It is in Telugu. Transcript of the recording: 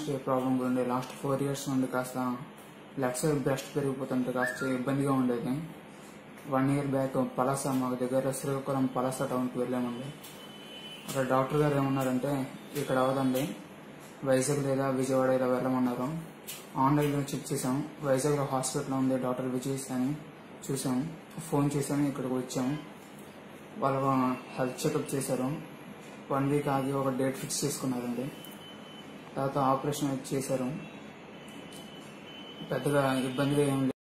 స్టే ప్రాబ్లం కూడా ఉండే లాస్ట్ ఫోర్ ఇయర్స్ నుండి కాస్త లెఫ్ట్ సైడ్ బ్రెస్ట్ పెరిగిపోతుంటే కాస్త ఇబ్బందిగా ఉండేది వన్ ఇయర్ బ్యాక్ పలాస మాకు దగ్గర శ్రీకాకుళం పలాస టౌన్కి వెళ్ళామండి అక్కడ డాక్టర్ గారు ఏమన్నారంటే ఇక్కడ అవదండి వైజాగ్ లేదా విజయవాడ ఇలా వెళ్ళమన్నారు ఆన్లైన్లో చెక్ చేసాం వైజాగ్లో హాస్పిటల్ ఉంది డాక్టర్ విజయ్ అని చూసాం ఫోన్ చేసాము ఇక్కడికి వచ్చాము వాళ్ళు హెల్త్ చెకప్ చేశారు వన్ వీక్ ఆగి ఒక డేట్ ఫిక్స్ చేసుకున్నారండి తర్వాత ఆపరేషన్ చేశారు పెద్దగా ఇబ్బందిగా ఏం లేదు